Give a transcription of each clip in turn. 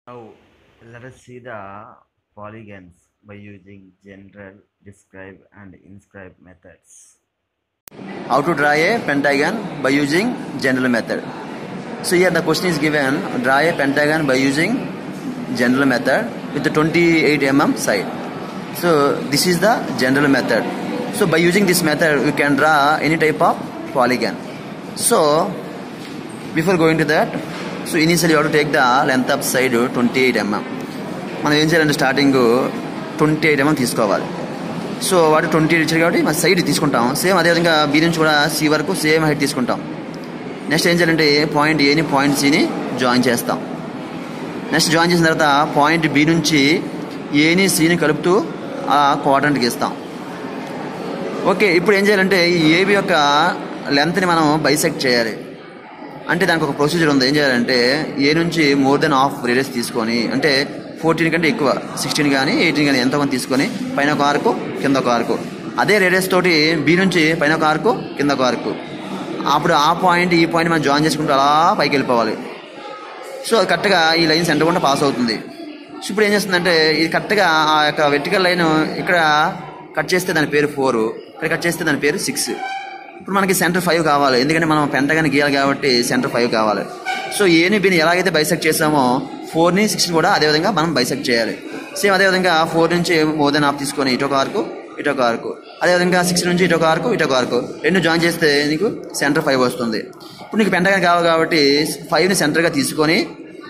Now, let us see the polygons by using general, describe, and inscribe methods. how to draw a pentagon by using general method so here the question is given draw a pentagon by using general method with the 28 mm side so this is the general method so by using this method we can draw any type of polygon so before going to that so initially you have to take the length of side 28 mm మనం ఏం చేయాలంటే starting twenty eight mm తీసుకోవాలి so వాడు twenty eight ఇచ్చారు కాబట్టి మన side తీసుకుంటాం same అదేవిధంగా బి నుంచి కూడా సి వరకు సేమ్ హైట్ తీసుకుంటాం నెక్స్ట్ ఏం చేయాలంటే పాయింట్ ఏని పాయింట్ సిని జాయిన్ చేస్తాం నెక్స్ట్ జాయిన్ చేసిన తర్వాత పాయింట్ బి నుంచి ఏని సిని కలుపుతూ ఆ క్వాడ్రంట్కి ఇస్తాం ఓకే ఇప్పుడు ఏం చేయాలంటే ఈ ఏబి యొక్క లెంత్ని మనం బైసెక్ట్ చేయాలి అంటే దానికి ఒక ప్రొసీజర్ ఉంది ఏం చేయాలంటే ఏ నుంచి మోర్ దెన్ హాఫ్ రేడియస్ తీసుకొని అంటే ఫోర్టీన్ కంటే ఎక్కువ సిక్స్టీన్ కానీ ఎయిటీన్ కానీ ఎంతో కొంత తీసుకొని పైన ఒక ఆర్కు కింద ఒక ఆర్కు అదే రేడియస్ తోటి బి నుంచి పైన ఒక ఆర్కు కింద ఒక ఆర్కు అప్పుడు ఆ పాయింట్ ఈ పాయింట్ మనం జాయిన్ చేసుకుంటూ అలా పైకి వెళ్ళిపోవాలి సో అది కరెక్ట్గా ఈ లైన్ సెంటర్ గుండా పాస్ అవుతుంది సో ఇప్పుడు ఏం చేస్తుందంటే ఇది కరెక్ట్గా ఆ యొక్క వెర్టికల్ లైన్ ఇక్కడ కట్ చేస్తే దాని పేరు ఫోర్ ఇక్కడ కట్ చేస్తే దాని పేరు సిక్స్ ఇప్పుడు మనకి సెంటర్ ఫైవ్ కావాలి ఎందుకంటే మనం పెంటగాని గీయాలి కాబట్టి సెంటర్ ఫైవ్ కావాలి సో ఏని బిని ఎలాగైతే బైసెక్ట్ చేసామో ఫోర్ని సిక్స్ని కూడా అదేవిధంగా మనం బైసెక్ట్ చేయాలి సేమ్ అదేవిధంగా ఫోర్ నుంచి మోర్ దెన్ హాఫ్ తీసుకొని ఇటొక ఆర్కు ఇటొక ఆర్కు అదేవిధంగా సిక్స్ నుంచి ఇటొక ఆర్కు ఇటొక ఆర్కు రెండు జాయిన్ చేస్తే నీకు సెంటర్ ఫైవ్ వస్తుంది ఇప్పుడు నీకు పెంటగాని కావాలి కాబట్టి ఫైవ్ని సెంటర్గా తీసుకొని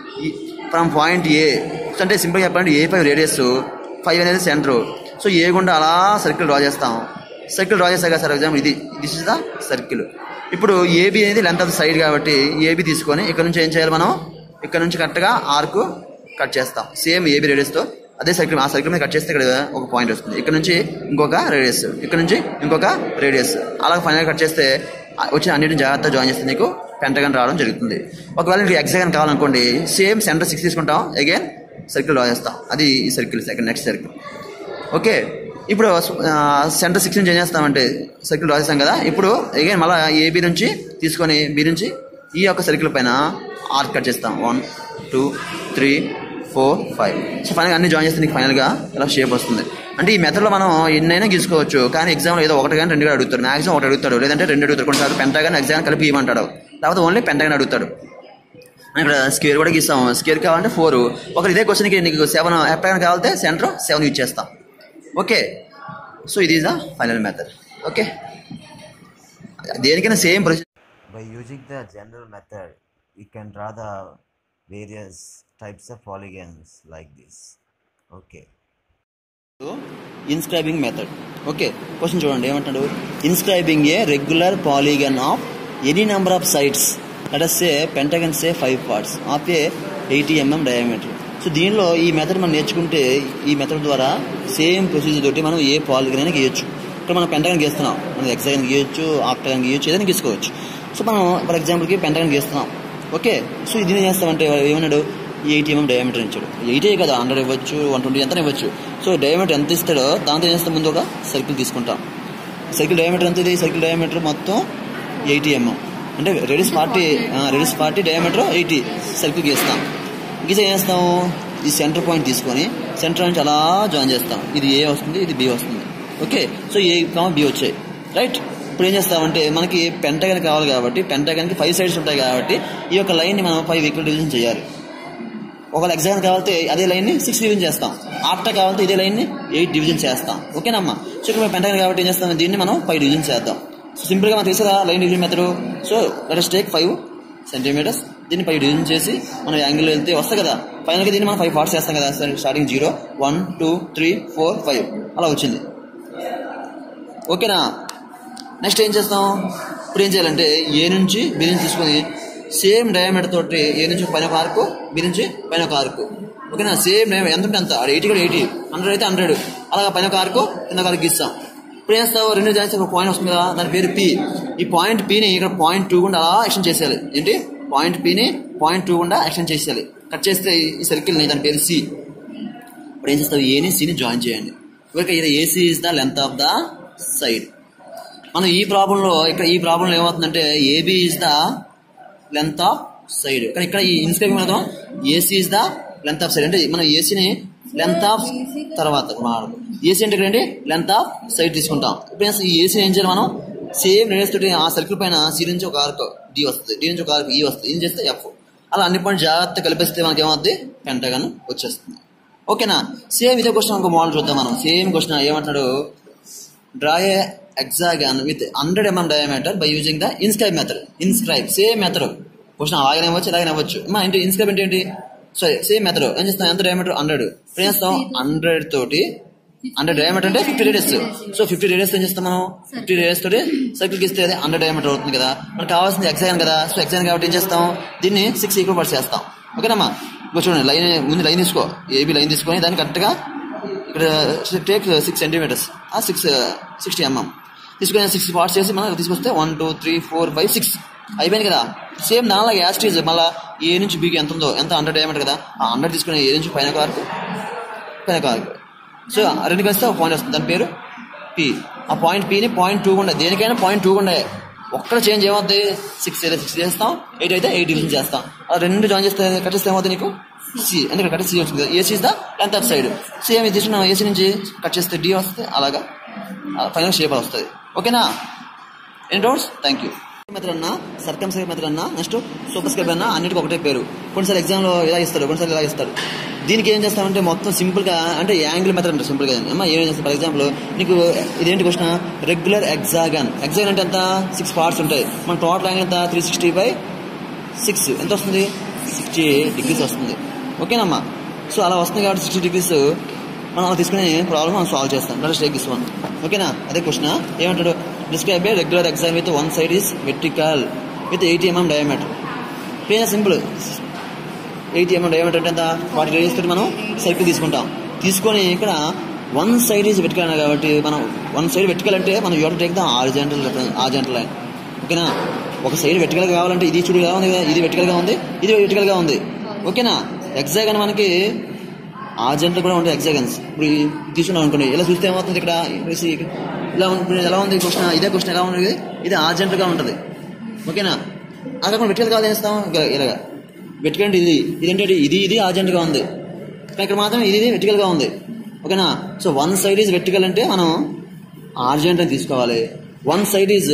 ఫ్రమ్ పాయింట్ ఏ అంటే సింపుల్గా చెప్పాలంటే ఏ ఫైవ్ రేడియస్ ఫైవ్ అనేది సెంటర్ సో ఏ గుండా అలా సర్కిల్ డ్రా చేస్తాం సర్కిల్ డ్రా చేస్తాం కదా సార్ ఎగ్జాంపుల్ ఇది దిస్ ఇస్ ద సర్కిల్ ఇప్పుడు ఏబి అనేది లెంత్ ఆఫ్ సైడ్ కాబట్టి ఏబి తీసుకొని ఇక్కడ నుంచి ఏం చేయాలి మనం ఇక్కడ నుంచి కరెక్ట్గా ఆర్క్ కట్ చేస్తాం సేమ్ ఏబి రేడియస్తో అదే సర్కిల్ ఆ సర్కిల్ మీద కట్ చేస్తే ఇక్కడ ఒక పాయింట్ వస్తుంది ఇక్కడ నుంచి ఇంకొక రేడియస్ ఇక్కడ నుంచి ఇంకొక రేడియస్ అలా ఫైనల్ కట్ చేస్తే వచ్చిన అన్నిటిని జాగ్రత్తగా జాయిన్ చేస్తే నీకు పెంటగన్ రావడం జరుగుతుంది ఒకవేళ నీకు ఎగ్జాగన్ కావాలనుకోండి సేమ్ సెంటర్ సిక్స్ తీసుకుంటాం అగైన్ సర్కిల్ డ్రా చేస్తాం అది ఈ circle second next circle okay ఇప్పుడు సెంటర్ సిక్స్ నుంచి ఏం చేస్తామంటే సర్కిల్ డ్రా చేస్తాం కదా ఇప్పుడు అగైన్ మళ్ళీ ఏబి నుంచి తీసుకొని బి నుంచి ఈ యొక్క సర్కిల్ పైన ఆర్క్ కట్ చేస్తాం one two three four five so ఫైనల్గా అన్ని జాయిన్ చేస్తే నీకు ఫైనల్గా ఇలా షేప్ వస్తుంది అంటే ఈ మెథడ్లో మనం ఎన్నైనా గీసుకోవచ్చు కానీ ఎగ్జామ్లో ఏదో ఒకటి కానీ రెండు కానీ అడుగుతారు మ్యాక్సిమం ఒకటి అడుగుతాడు లేదంటే రెండు అడుగుతారు కొన్నిసార్లు పెంటాగాన్ ఎగ్జామ్ కలిపి ఇవ్వమంటాడు లేకపోతే ఓన్లీ పెంటాగాన్ అడుగుతాడు ఇక్కడ స్కేర్ కూడా గీస్తాం స్కేర్ కావాలంటే ఫోర్ ఒకరు ఇదే క్వశ్చన్కి నీకు సెవెన్ ఎప్పుడైనా కావాలంటే సెంటర్ సెవెన్ యూజ్ చేస్తాం ఓకే సో ఇది ద ఫైనల్ మెథడ్ ఓకే దేనికైనా same procedure By using the general method, you can draw the various types of polygons like this. Okay. Inscribing method okay question చూడండి ఏమంటాడు inscribing a regular polygon of any number of sides let us say pentagon say five parts of a eighty mm diameter so దీనిలో ఈ method మనం నేర్చుకుంటే ఈ method ద్వారా same procedure తోటి మనం ఏ పాలిగన్ అయినా గీయొచ్చు ఇక్కడ మనం పెంటగన్ గీస్తున్నాం మనం ఎగ్జాగన్ గీయొచ్చు ఆక్టగన్ గీయొచ్చు ఏదైనా గీసుకోవచ్చు సో మనం ఫర్ ఎగ్జాంపుల్కి పెంటగన్ గీస్తున్నాం ఓకే సో ఇది ఏం చేస్తామంటే ఏమన్నాడు ఎయిటీ ఎంఎం డయామీటర్ ఇచ్చాడు ఎయిటీ కదా హండ్రెడ్ ఇవ్వచ్చు వన్ ట్వంటీ ఎంత ఇవ్వచ్చు సో డయామీటర్ ఎంత ఇస్తాడో దాంతో ఏం చేస్తాం ముందు ఒక సర్కిల్ తీసుకుంటాం సర్కిల్ డయామీటర్ ఎంత ఇది సర్కిల్ డయామీటర్ మొత్తం ఎయిటీ ఎంఎం అంటే radius forty radius forty diameter eighty circle గీస్తాం గీసే ఏం చేస్తాం ఈ సెంటర్ పాయింట్ తీసుకొని సెంటర్ నుంచి అలా జాయిన్ చేస్తాం ఇది ఏ వస్తుంది ఇది బి వస్తుంది okay so A comma B వచ్చాయి రైట్ ఇప్పుడు ఏం చేస్తామంటే మనకి పెంటగన్ కావాలి కాబట్టి పెంటగన్కి ఫైవ్ సైడ్స్ ఉంటాయి కాబట్టి ఈ యొక్క లైన్ని మనం ఫైవ్ ఈక్వల్ డివిజన్ చేయాలి ఒకవేళ ఎగ్జామ్ కావాలంటే అదే లైన్ని సిక్స్ డివిజన్ చేస్తాం ఆఫ్టర్ కావాలంటే ఇదే లైన్ని ఎయిట్ డివిజన్ చేస్తాం ఓకేనమ్మా సో ఇక్కడ మనం పెంటగన్ కాబట్టి ఏం చేస్తాం దీన్ని మనం ఫైవ్ డివిజన్ చేద్దాం సో సింపుల్గా మనం తెలుసు కదా line division method so let take five centimetres దీన్ని ఫైవ్ డివిజన్ చేసి మనం యాంగిల్ వెళ్తే వస్తాయి కదా ఫైనల్గా దీన్ని మనం ఫైవ్ పార్ట్స్ చేస్తాం కదా starting zero one two three four five అలా వచ్చింది ఓకేనా నెక్స్ట్ ఏం చేస్తాం ఇప్పుడు ఏం చేయాలంటే ఏ నుంచి బి నుంచి తీసుకొని సేమ్ డయామీటర్ తోటి ఏ నుంచి పైన ఒక ఆర్కు బి నుంచి పైన ఒక ఆర్కు ఓకేనా సేమ్ డయామీటర్ ఎంత ఉంటే అంత ఆడ ఎయిటీ కూడా ఎయిటీ హండ్రెడ్ అయితే హండ్రెడ్ అలాగా పైన ఒక ఆర్కు కింద ఒక ఆర్కు గీస్తాం ఇప్పుడు ఏం చేస్తావు రెండు చేస్తే ఒక పాయింట్ వస్తుంది కదా దాని పేరు పి ఈ పాయింట్ పిని ఇక్కడ పాయింట్ టూ గుండా అలా ఎక్స్టెండ్ చేసేయాలి ఏంటి పాయింట్ పిని పాయింట్ టూ గుండా ఎక్స్టెండ్ చేసేయాలి కట్ చేస్తే ఈ సర్కిల్ని దాని పేరు సి ఇప్పుడు ఏం చేస్తావు ఏని సిని జాయిన్ చేయండి ఇక ఇది AC is the length of the side మనం ఈ ప్రాబ్లంలో ఇక్కడ ఈ ప్రాబ్లంలో ఏమవుతుందంటే AB is the length of side కానీ ఇక్కడ ఈ ఇన్స్క్రైబింగ్ మాత్రం AC is the length of side అంటే మనం ఏసీని లెంత్ ఆఫ్ తర్వాత ఏసీ అంటే ఏంటి లెంత్ ఆఫ్ సైడ్ తీసుకుంటాం ఇప్పుడు ఈ ఏసీ ఏం చేయాలి మనం సేమ్ రేడియస్ తోటి ఆ సర్కిల్ పైన సి నుంచి ఒక ఆర్క్ డి వస్తుంది డి నుంచి ఒక ఆర్క్ ఈ వస్తుంది ఏం చేస్తే ఎఫ్ అలా అన్ని పాయింట్ జాగ్రత్త కలిపిస్తే మనకి ఏమవుద్ది పెంటగాన్ వచ్చేస్తుంది ఓకేనా సేమ్ ఇదే క్వశ్చన్ ఒక మోడల్ చూద్దాం మనం సేమ్ క్వశ్చన్ ఏమంటున్నాడు draw a hexagon with hundred mm diameter by using the inscribe method inscribe same method question అలాగే అవ్వచ్చు ఇలాగే అవ్వచ్చు మా ఏంటి ఇన్స్క్రైబ్ అంటే ఏంటి సరే సేమ్ మెథడ్ ఏం చేస్తాం ఎంత డయామీటర్ హండ్రెడ్ ఇప్పుడు ఏం చేస్తాం హండ్రెడ్ తోటి హండ్రెడ్ డయామీటర్ అంటే fifty radius so fifty radius ఏం చేస్తాం మనం ఫిఫ్టీ రేడియస్ తోటి సర్కిల్ గీస్తే అది హండ్రెడ్ డయామీటర్ అవుతుంది కదా మనకు కావాల్సింది ఎగ్జామ్ కదా సో ఎగ్జామ్ కాబట్టి ఏం చేస్తాం దీన్ని సిక్స్ ఈక్వల్ పర్స్ చేస్తాం ఓకేనమ్మా ఇప్పుడు చూడండి లైన్ ముందు లైన్ తీసుకో ఏబీ లైన్ తీసుకొని దాన్ని కరెక్ట్గా ఇక్కడ టేక్ సిక్స్ సెంటీమీటర్స్ ఆ సిక్స్ సిక్స్టీ ఎంఎం తీసుకుని సిక్స్ పార్ట్స్ చేసి మనం తీసుకొస్తే one two three four five six అయిపోయింది కదా సేమ్ దానిలో యాస్టీజ్ మళ్ళీ ఏ నుంచి బీకి ఎంత ఉందో ఎంత హండ్రెడ్ డయామీటర్ కదా ఆ హండ్రెడ్ తీసుకుని ఏ నుంచి పైన కార్కు పైన కార్కు సో ఆ రెండు కలిస్తే ఒక పాయింట్ వస్తుంది దాని పేరు పి ఆ పాయింట్ పిని పాయింట్ టూ ఉండే దేనికైనా పాయింట్ టూ ఉండే ఒక్కడ చేంజ్ ఏమవుతుంది సిక్స్ అయితే సిక్స్ చేస్తాం ఎయిట్ అయితే ఎయిట్ డివిజన్ చేస్తాం ఆ రెండు జాయిన్ చేస్తే కట్టిస్తే ఏమవుతుంది నీకు సి అంటే ఇక్కడ కట్ సి వచ్చింది కదా AC is the length of side same ఇది తీసుకున్న ఏసీ నుంచి కట్ చేస్తే డి వస్తుంది అలాగా ఫైనల్ షేప్ వస్తుంది ఓకేనా ఎన్ని డౌట్స్ థ్యాంక్ యూ మెథడ్ అన్నా సర్కమ్ సైడ్ మెథడ్ అన్నా నెక్స్ట్ సూపర్ స్క్రైబ్ అన్నా అన్నిటికీ ఒకటే పేరు కొన్నిసార్లు ఎగ్జామ్లో ఇలా ఇస్తారు కొన్నిసార్లు ఇలా ఇస్తారు దీనికి ఏం చేస్తామంటే మొత్తం సింపుల్గా అంటే యాంగిల్ మెథడ్ అంటే సింపుల్గా అమ్మా ఏం చేస్తాం ఫర్ ఎగ్జాంపుల్ నీకు ఇదేంటి క్వశ్చన్ రెగ్యులర్ ఎగ్జాగన్ ఎగ్జాగన్ అంటే ఎంత సిక్స్ పార్ట్స్ ఉంటాయి మన టోటల్ యాంగిల్ ఎంత త్రీ సిక్స్టీ బై సిక్స్ ఎంత వస్తుంది సిక్స్టీ డిగ్రీస్ వస్తుంది ఓకేనమ్మా సో అలా వస్తుంది కాబట్టి సిక్స్టీ డిగ్రీస్ మనం అలా తీసుకునే ప్రాబ్లమ్ మనం సాల్వ్ చేస్తాం లెట్స్ టేక్ దిస్ వన్ ఓకేనా అదే క్వశ్చన్ ఏమంటాడు describe a regular exam with one side is vertical with eighty mm diameter plane simple eighty mm diameter అంటే ఎంత ఫార్టీ రేడియస్ తోటి మనం సర్కిల్ తీసుకుంటాం తీసుకొని ఇక్కడ వన్ సైడ్ ఈజ్ వెటికల్ కాబట్టి మనం వన్ సైడ్ వెటికల్ అంటే మనం you take the horizontal horizontal line ఓకేనా ఒక సైడ్ వెటికల్ కావాలంటే ఇది చూడు ఎలా ఉంది కదా ఇది వెటికల్ గా ఉంది ఇది వెటికల్ గా ఉంది ఓకేనా ఎగ్జాగ్ అని మనకి ఆర్జెంటల్ కూడా ఉంటాయి ఎగ్జాగన్స్ ఇప్పుడు ఇది తీసుకున్నాం అనుకోండి ఇలా చూస్తే ఏమవుతుంది ఇక్కడ ఇప్పుడు ఇలా ఉంది ఇప్పుడు ఎలా ఉంది క్వశ్చన్ ఇదే క్వశ్చన్ ఎలా ఉంది ఇది ఆర్జెంటల్ గా ఉంటుంది ఓకేనా అలా కాకుండా వెటికల్ కావాలి చేస్తాం ఇలాగా వెటికల్ అంటే ఇది ఇదేంటి ఇది ఇది ఆర్జెంట్ గా ఉంది కానీ ఇక్కడ మాత్రం ఇది ఇది వెటికల్ గా ఉంది ఓకేనా so one side is vertical అంటే మనం ఆర్జెంట్ అని తీసుకోవాలి వన్ సైడ్ ఈజ్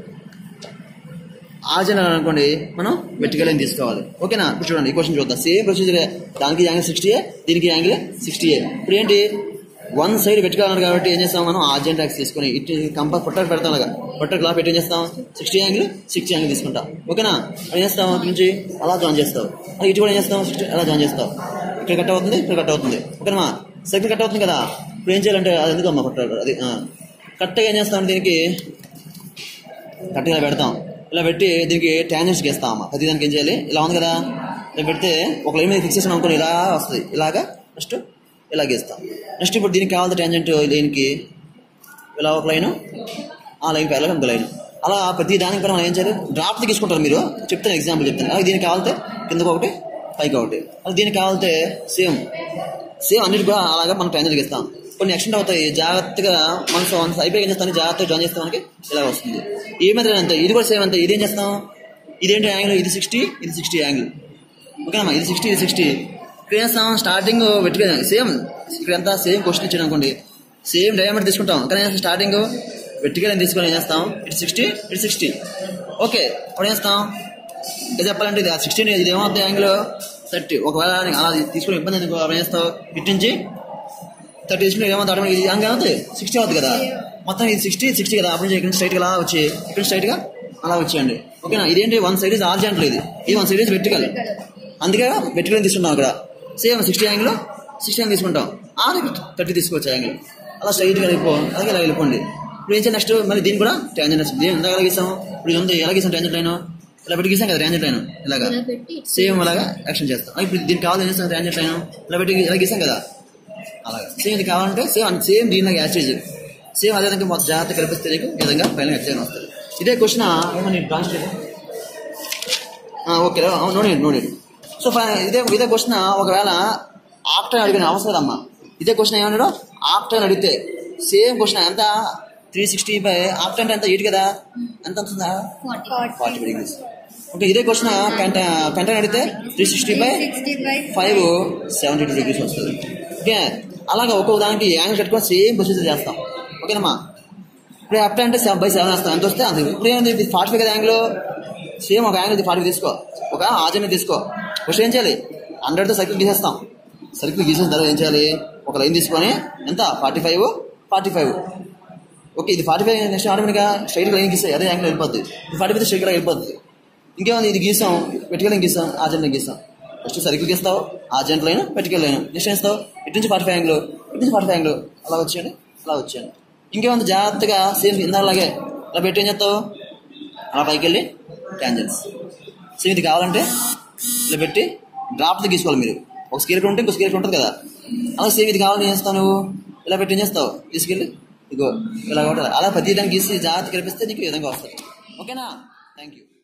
ఆర్జెంట్ అని అనుకోండి మనం వెటికల్ అని తీసుకోవాలి ఓకేనా ఇప్పుడు చూడండి ఈ క్వశ్చన్ చూద్దాం సేమ్ ప్రొసీజర్ దానికి యాంగిల్ సిక్స్టీ ఏ దీనికి యాంగిల్ సిక్స్టీ ఏ ఇప్పుడు ఏంటి వన్ సైడ్ వెటికల్ అన్నారు కాబట్టి ఏం చేస్తాం మనం ఆర్జెంట్ యాక్స్ తీసుకొని ఇటు కంపల్ పొట్టర్ పెడతాం అలాగా పొట్టర్ క్లాప్ పెట్టి ఏం చేస్తాం సిక్స్టీ యాంగిల్ సిక్స్టీ యాంగిల్ తీసుకుంటాం ఓకేనా ఏం చేస్తాం అక్కడి నుంచి అలా జాయిన్ చేస్తాం అలా ఇటు కూడా ఏం చేస్తాం సిక్స్టీ అలా జాయిన్ చేస్తాం ఇక్కడ కట్ అవుతుంది ఇక్కడ కట్ అవుతుంది ఓకేనా సైకిల్ కట్ అవుతుంది కదా ఇప్పుడు ఏం చేయాలంటే అది ఎందుకు అమ్మా పొట్టర్ అది కరెక్ట్గా ఏం చేస్తాం దీనికి కరెక్ట్గా పెడతాం ఇలా పెట్టి దీనికి ట్యాంజెన్స్ గీస్తాం అమ్మ ప్రతి దానికి ఏం చేయాలి ఇలా ఉంది కదా ఇలా పెడితే ఒక లైన్ మీద ఫిక్స్ చేసిన అనుకోని ఇలా వస్తుంది ఇలాగా నెక్స్ట్ ఇలా గీస్తాం నెక్స్ట్ ఇప్పుడు దీనికి కావాల్సిన ట్యాంజెంట్ దీనికి ఇలా ఒక లైన్ ఆ లైన్ పైన ఇంకో లైన్ అలా ప్రతి దానికి కూడా మనం ఏం చేయాలి డ్రాప్ తీసుకుంటారు మీరు చెప్తాను ఎగ్జాంపుల్ చెప్తాను అలాగే దీనికి కావాలంటే కిందకు ఒకటి పైకి ఒకటి అలా దీనికి కావాలంటే సేమ్ సేమ్ అన్నిటి కూడా అలాగా మనం ట్యాంజెంట్ గీస్తాం కొన్ని యాక్షన్ అవుతాయి జాగ్రత్తగా మనసు మనసు అయిపోయి ఏం చేస్తాను జాగ్రత్తగా జాయిన్ చేస్తే మనకి ఇలా వస్తుంది ఏ మెథడ్ అంతే ఇది కూడా సేమ్ అంతే ఇదేం చేస్తాం ఇదేంటి యాంగిల్ ఇది సిక్స్టీ ఇది సిక్స్టీ యాంగిల్ ఓకేనమ్మా ఇది సిక్స్టీ ఇది సిక్స్టీ ఇక్కడ ఏం చేస్తాం స్టార్టింగ్ వెట్టిగా సేమ్ ఇక్కడంతా సేమ్ క్వశ్చన్ ఇచ్చాడు అనుకోండి సేమ్ డయామీటర్ తీసుకుంటాం కానీ ఏం చేస్తాం స్టార్టింగ్ వెట్టిగా తీసుకొని ఏం చేస్తాం ఇటు సిక్స్టీ ఇటు సిక్స్టీ ఓకే అప్పుడు ఏం చేస్తాం ఇది చెప్పాలంటే ఇది సిక్స్టీ ఇది ఏమవుతుంది యాంగిల్ థర్టీ ఒకవేళ అలా తీసుకుని ఇబ్బంది ఎందుకు అప్పుడు ఏం చేస్తావు ఇటు నుంచి థర్టీ తీసుకుని ఏమవుతుంది ఆటోమేటిక్ ఇది యాంగిల్ అవుతుంది సిక్స్టీ అవుతుంది కదా మొత్తం ఇది సిక్స్టీ సిక్స్టీ కదా అప్పుడు నుంచి ఇక్కడ స్ట్రైట్గా అలా వచ్చి ఇక్కడ స్ట్రైట్గా అలా వచ్చేయండి ఓకేనా ఇదేంటి వన్ సైడ్ ఇస్ ఆర్జెంటల్ ఇది ఇది వన్ సైడ్ ఇస్ వెట్టికల్ అందుకే వెట్టికల్ తీసుకున్నాం అక్కడ same sixty angle sixty angle తీసుకుంటాం ఆ థర్టీ తీసుకోవచ్చు యాంగిల్ అలా స్ట్రైట్గా వెళ్ళిపో అలాగే ఇలా వెళ్ళిపోండి ఇప్పుడు ఏం చేయాలి నెక్స్ట్ మళ్ళీ దీన్ని కూడా ట్యాంజెంట్ వస్తుంది ఎంత ఎలా గీసాం ఇప్పుడు ఇది ఉంది ఎలా గీసాం ట్యాంజెంట్ లైన్ ఇలా పెట్టి గీసాం కదా ట్యాంజెంట్ లైన్ ఇలాగా ఇలా పెట్టి సేమ్ అలాగా యాక్షన్ చేస్తాం ఆ, ఇప్పుడు దీనికి కావాలి ఏం చేస్తాం ట్యాంజెంట్ లైన్ ఇలా పెట్టి ఇలా గీసాం కదా అలాగా సేమ్ ఇది కావాలంటే సేమ్ సేమ్ దీనిలో యాచేజ్ సేమ్ అదే విధంగా మొత్తం జాగ్రత్త కల్పిస్తే నీకు ఈ విధంగా పైన ఎక్సైన్ వస్తుంది ఇదే క్వశ్చన్ ఏమని translate okay no need no need so ఇదే ఇదే క్వశ్చన్ ఒకవేళ ఆఫ్టర్ అడిగిన అవసరం అమ్మా ఇదే క్వశ్చన్ ఏమన్నాడు ఆఫ్టర్ అడిగితే సేమ్ క్వశ్చన్ ఎంత త్రీ సిక్స్టీ బై ఆఫ్టర్ అంటే ఎంత ఎయిట్ కదా ఎంత వస్తుందా ఫార్టీ ఫార్టీ డిగ్రీస్ ఓకే ఇదే క్వశ్చన్ పెంట పెంట అడిగితే three sixty by sixty by five seventy two degrees వస్తుంది ఓకే అలాగా ఒక్కొక్క దానికి యాంగిల్ కట్టుకొని సేమ్ ప్రొసీజర్ చేస్తాం ఓకేనమ్మా ఇప్పుడు అప్ అంటే సెవెన్ బై సెవెన్ వేస్తాం ఎంత వస్తే అంత ఇప్పుడు ఏమైంది ఇది ఫార్టీ ఫైవ్ కదా యాంగిల్ సేమ్ ఒక యాంగిల్ ఫార్టీ తీసుకో ఒక ఆజన్ని తీసుకో ఫస్ట్ ఏం చేయాలి హండ్రెడ్తో సర్కిల్ గీసేస్తాం సర్కిల్ గీసిన తర్వాత ఏం చేయాలి ఒక లైన్ తీసుకొని ఎంత forty five forty five okay ఇది ఫార్టీ ఫైవ్ నెక్స్ట్ ఆటోమేటిక్గా స్ట్రైట్ లైన్ గీస్తే అదే యాంగిల్ వెళ్ళిపోద్ది ఇది ఫార్టీ ఫైవ్ స్ట్రైట్ వెళ్ళిపోద్ది ఇంకేముంది ఇది గీసాం వెటికల్ లైన్ గీసాం ఆజెంట్ గీసాం ఫస్ట్ సర్కిల్ గీస్తావు horizontal line vertical line next ఏం ఇస్తావు ఇటు నుంచి ఫార్టీ ఫైవ్ యాంగిల్ ఇటు నుంచి ఫార్టీ ఫైవ్ యాంగిల్ అలా వచ్చేయండి అలా వచ్చేయండి ఇంకేముంది జాగ్రత్తగా సేమ్ ఇందాలాగే అలా పెట్టి ఏం చేస్తావు అలా పైకి వెళ్ళి ట్యాంజెన్స్ సేమ్ ఇది కావాలంటే ఇలా పెట్టి డ్రాప్తో గీసుకోవాలి మీరు ఒక స్కేర్ ఉంటే ఇంకో స్కేర్ ఉంటుంది కదా అలా సేమ్ ఇది కావాలని ఏం చేస్తావు నువ్వు ఇలా పెట్టి ఏం చేస్తావు తీసుకెళ్ళి ఇగో ఇలా కొట్టాలి అలా ప్రతి దాన్ని గీసి జాగ్రత్త కనిపిస్తే నీకు ఈ విధంగా వస్తుంది ఓకేనా థ్యాంక్ యూ